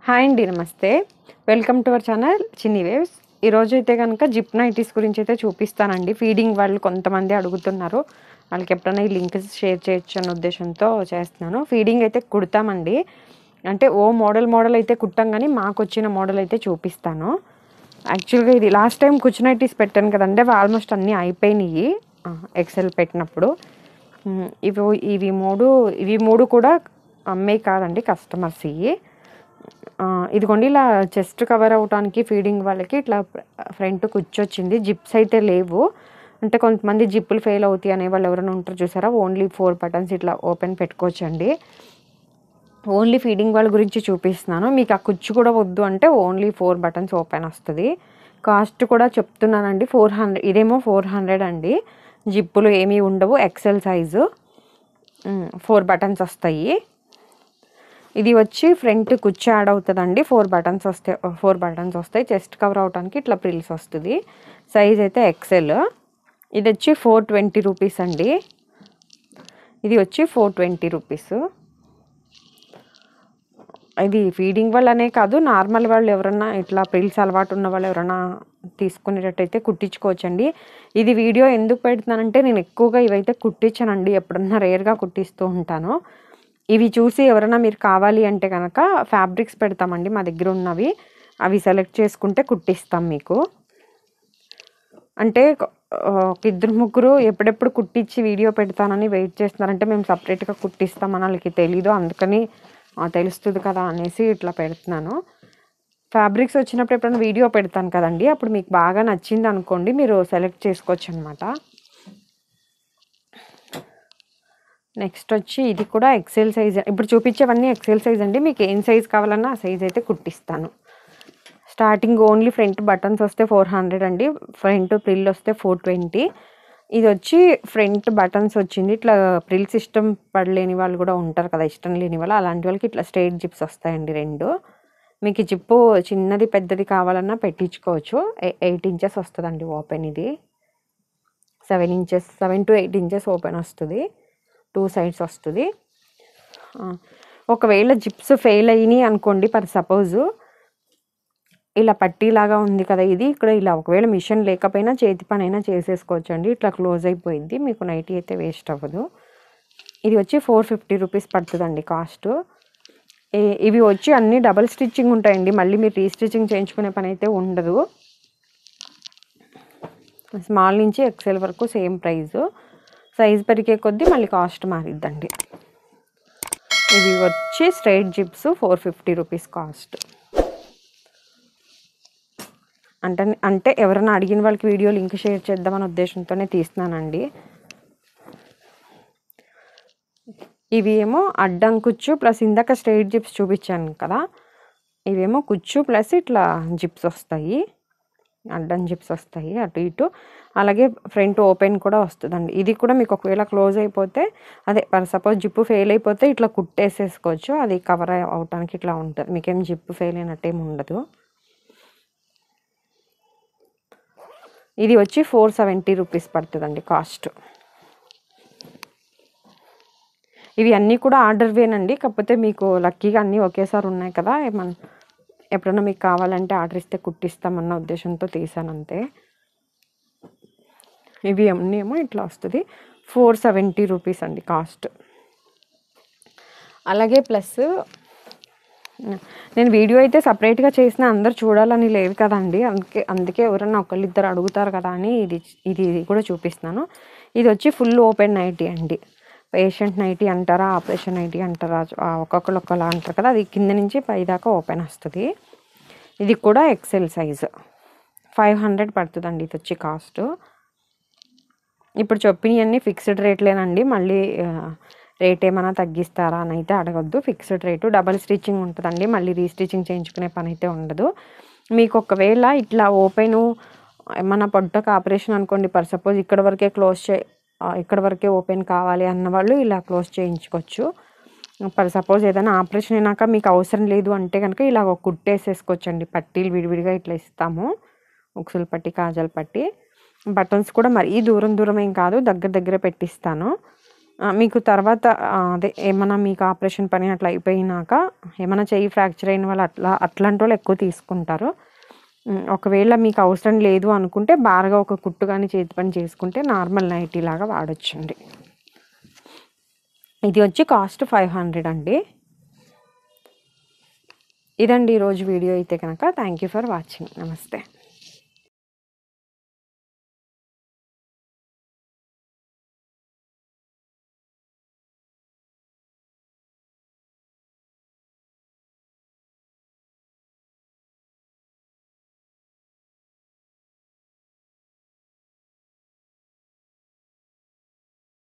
hi అండి నమస్తే welcome to our channel Chinni waves ఈరోజు అయితే కనుక జిప్ నైటీస్ గురించి అయితే చూపిస్తానండి ఫీడింగ్ వాళ్ళు కొంతమంది అడుగుతున్నారు వాళ్ళకి ఎప్పుడైనా ఈ లింక్ షేర్ చేయొచ్చు అన్న ఉద్దేశంతో చేస్తున్నాను ఫీడింగ్ అయితే కుడతామండి అంటే ఓ మోడల్ మోడల్ అయితే కుట్టాం కానీ మాకు వచ్చిన మోడల్ అయితే చూపిస్తాను యాక్చువల్గా ఇది లాస్ట్ టైం కుచ్ నైటీస్ పెట్టాను కదండి అవి ఆల్మోస్ట్ అన్నీ అయిపోయినాయి ఎక్సెల్ పెట్టినప్పుడు ఉమ్, ఇవి ఇవి మూడు ఇవి మూడు కూడా అమ్మే కాదండి కస్టమర్స్ ఇవి ఆ, ఇదిగోండి ఇలా చెస్ట్ కవర్ అవడానికి ఫీడింగ్ వాళ్ళకి ఇట్లా ఫ్రంట్ కూర్చొచ్చింది జిప్స్ అయితే లేవు అంటే కొంతమంది జిప్పులు ఫెయిల్ అవుతాయి అనే వాళ్ళు ఎవరైనా ఉంటారు చూసారా ఓన్లీ ఫోర్ బటన్స్ ఇట్లా ఓపెన్ పెట్టుకోవచ్చండి ఓన్లీ ఫీడింగ్ వాళ్ళ గురించి చూపిస్తున్నాను మీకు ఆ కుచ్చు కూడా వద్దు అంటే ఓన్లీ ఫోర్ బటన్స్ ఓపెన్ వస్తుంది కాస్ట్ కూడా చెప్తున్నానండి ఫోర్ హండ్రెడ్ ఇదేమో ఫోర్ హండ్రెడ్ అండి జిప్పులు ఏమీ ఉండవు ఎక్సెల్ సైజు ఫోర్ బటన్స్ వస్తాయి ఇది వచ్చి ఫ్రంట్ కుర్చీ యాడ్ అవుతుందండి ఫోర్ బటన్స్ వస్తాయి ఫోర్ బటన్స్ వస్తాయి చెస్ట్ కవర్ అవడానికి ఇట్లా ప్రిల్స్ వస్తుంది సైజ్ అయితే ఎక్సెల్ ఇది వచ్చి ఫోర్ ట్వంటీ రూపీస్ అండి ఇది వచ్చి ఫోర్ ట్వంటీ రూపీస్ ఇది ఫీడింగ్ వల్లనే కాదు నార్మల్ వాళ్ళు ఎవరన్నా ఇట్లా ప్రిల్స్ అలవాటు ఉన్న వాళ్ళు ఎవరైనా తీసుకునేటట్టయితే కుట్టించుకోవచ్చండి ఇది వీడియో ఎందుకు పెడుతున్నానంటే నేను ఎక్కువగా ఇవైతే కుట్టించానండి ఎప్పుడన్నా రేర్గా కుట్టిస్తూ ఉంటాను ఇవి చూసి ఎవరైనా మీరు కావాలి అంటే కనుక ఫ్యాబ్రిక్స్ పెడతామండి మా దగ్గర ఉన్నవి అవి సెలెక్ట్ చేసుకుంటే కుట్టిస్తాం మీకు అంటే ఆ, ఒక ఇద్దరు ముగ్గురు ఎప్పుడెప్పుడు కుట్టించి వీడియో పెడతానని వెయిట్ చేస్తున్నారంటే మేము సపరేట్గా కుట్టిస్తామని వాళ్ళకి తెలీదు అందుకని ఆ, తెలుస్తుంది కదా అనేసి ఇట్లా పెడుతున్నాను ఫ్యాబ్రిక్స్ వచ్చినప్పుడు ఎప్పుడైనా వీడియో పెడతాను కదండి అప్పుడు మీకు బాగా నచ్చింది అనుకోండి మీరు సెలెక్ట్ చేసుకోవచ్చు అనమాట నెక్స్ట్ వచ్చి ఇది కూడా ఎక్సెల్ సైజ్ ఇప్పుడు చూపించేవన్నీ ఎక్సెల్ సైజ్ అండి మీకు ఏం సైజ్ కావాలన్నా ఆ సైజ్ అయితే కుట్టిస్తాను స్టార్టింగ్ ఓన్లీ ఫ్రంట్ బటన్స్ వస్తే ఫోర్ హండ్రెడ్ అండి ఫ్రంట్ ప్రిల్ వస్తే ఫోర్ ట్వంటీ ఇది వచ్చి ఫ్రంట్ బటన్స్ వచ్చింది ఇట్లా ప్రిల్ సిస్టమ్ పడలేని వాళ్ళు కూడా ఉంటారు కదా ఇష్టం లేని వాళ్ళు అలాంటి వాళ్ళకి ఇట్లా స్ట్రైట్ జిప్స్ వస్తాయండి రెండు మీకు ఈ జిప్పు చిన్నది పెద్దది కావాలన్నా పెట్టించుకోవచ్చు ఎయిట్ ఇంచెస్ వస్తుందండి ఓపెన్ ఇది seven inches seven to eight inches open వస్తుంది టూ సైడ్స్ వస్తుంది ఆ, ఒకవేళ జిప్స్ ఫెయిల్ అయినాయి అనుకోండి ఫర్ సపోజు ఇలా పట్టీలాగా ఉంది కదా ఇది ఇక్కడ ఇలా ఒకవేళ మిషన్ లేకపోయినా చేతి పని అయినా చేసేసుకోవచ్చు అండి ఇట్లా క్లోజ్ అయిపోయింది మీకు నైటీ అయితే వేస్ట్ అవ్వదు ఇది వచ్చి ఫోర్ ఫిఫ్టీ రూపీస్ పడుతుందండి కాస్ట్ ఇవి వచ్చి అన్ని డబల్ స్టిచ్చింగ్ ఉంటాయండి మళ్ళీ మీరు రీస్టిచ్చింగ్ చేయించుకునే పని అయితే ఉండదు స్మాల్ నుంచి ఎక్సెల్ వరకు సేమ్ ప్రైస్ సైజ్ పెరిగే కొద్దీ మళ్ళీ కాస్ట్ మారిద్దండి ఇవి వచ్చి straight zips four fifty rupees cost అంటే అంటే ఎవరైనా అడిగిన వాళ్ళకి వీడియో లింక్ షేర్ చేద్దామనే ఉద్దేశంతోనే తీస్తున్నానండి ఇవి ఏమో అడ్డం కుచ్చు ప్లస్ ఇందాక స్ట్రైట్ జిప్స్ చూపించాను కదా ఇవేమో కుచ్చు ప్లస్ ఇట్లా జిప్స్ వస్తాయి అడ్డం జిప్స్ వస్తాయి అటు ఇటు అలాగే ఫ్రంట్ ఓపెన్ కూడా వస్తుందండి ఇది కూడా మీకు ఒకవేళ క్లోజ్ అయిపోతే అదే ఫర్ సపోజ్ జిప్పు ఫెయిల్ అయిపోతే ఇట్లా కుట్టేసేసుకోవచ్చు అది కవర్ అవటానికి ఇట్లా ఉంటుంది మీకేం జిప్పు ఫెయిల్ అయినట్టు ఏమి ఉండదు ఇది వచ్చి ఫోర్ సెవెంటీ రూపీస్ పడుతుందండి కాస్ట్ ఇవి అన్నీ కూడా ఆర్డర్ వేనండి కాకపోతే మీకు లక్కీగా అన్నీ ఒకేసారి ఉన్నాయి కదా ఏమన్నా ఎప్పుడైనా మీకు కావాలంటే ఆర్డర్ ఇస్తే కుట్టిస్తామన్న ఉద్దేశంతో తీసాను అంతే ఇవి అన్నీ ఏమో ఇట్లా వస్తుంది ఫోర్ సెవెంటీ రూపీస్ అండి కాస్ట్ అలాగే ప్లస్ నేను వీడియో అయితే సపరేట్గా చేసిన అందరు చూడాలని లేదు కదండి అందుకే అందుకే ఎవరన్నా ఒకళ్ళిద్దరు అడుగుతారు కదా అని ఇది ఇది ఇది కూడా చూపిస్తున్నాను ఇది వచ్చి ఫుల్ ఓపెన్ నైటీ అండి పేషెంట్ నైటీ అంటారా ఆపరేషన్ నైటీ అంటారా ఆ ఒక్కొక్కరు ఒక్కలా అంటారు కదా అది కింద నుంచి పై దాకా ఓపెన్ వస్తుంది ఇది కూడా ఎక్సెల్ సైజు ఫైవ్ హండ్రెడ్ పడుతుందండి ఇది వచ్చి కాస్ట్ ఇప్పుడు చెప్పినవన్నీ ఫిక్స్డ్ రేట్లేనండి మళ్ళీ ఆ, రేట్ ఏమైనా తగ్గిస్తారా అని అయితే అడగొద్దు ఫిక్స్డ్ రేటు డబల్ స్టిచ్చింగ్ ఉంటుందండి మళ్ళీ రీస్టిచ్చింగ్ చేయించుకునే పని అయితే ఉండదు మీకు ఒకవేళ ఇట్లా ఓపెను ఏమన్నా పొట్టకు ఆపరేషన్ అనుకోండి పర్ సపోజ్ ఇక్కడ వరకే క్లోజ్ చే ఆ, ఇక్కడ వరకే ఓపెన్ కావాలి అన్న వాళ్ళు ఇలా క్లోజ్ చేయించుకోవచ్చు పర్ సపోజ్ ఏదైనా ఆపరేషన్ అయినాక మీకు అవసరం లేదు అంటే కనుక ఇలా ఒక కుట్టేసేసుకోవచ్చండి పట్టీలు విడివిడిగా ఇట్లా ఇస్తాము ఉక్సులు పట్టి కాజల్ పట్టి బటన్స్ కూడా మరీ దూరం దూరం ఏం కాదు దగ్గర దగ్గర పెట్టిస్తాను ఆ, మీకు తర్వాత ఆ, అదే ఏమన్నా మీకు ఆపరేషన్ పని అట్లా అయిపోయినాక ఏమైనా చెయ్యి ఫ్రాక్చర్ అయిన వాళ్ళు అట్లా అట్లాంటి వాళ్ళు ఎక్కువ తీసుకుంటారు ఉమ్, ఒకవేళ మీకు అవసరం లేదు అనుకుంటే బాగా ఒక కుట్టు కానీ చేతి పని చేసుకుంటే నార్మల్ నైటీ లాగా వాడొచ్చండి ఇది వచ్చి కాస్ట్ ఫైవ్ హండ్రెడ్ అండి ఇదండి ఈరోజు వీడియో అయితే కనుక థ్యాంక్ యూ ఫర్ వాచింగ్ నమస్తే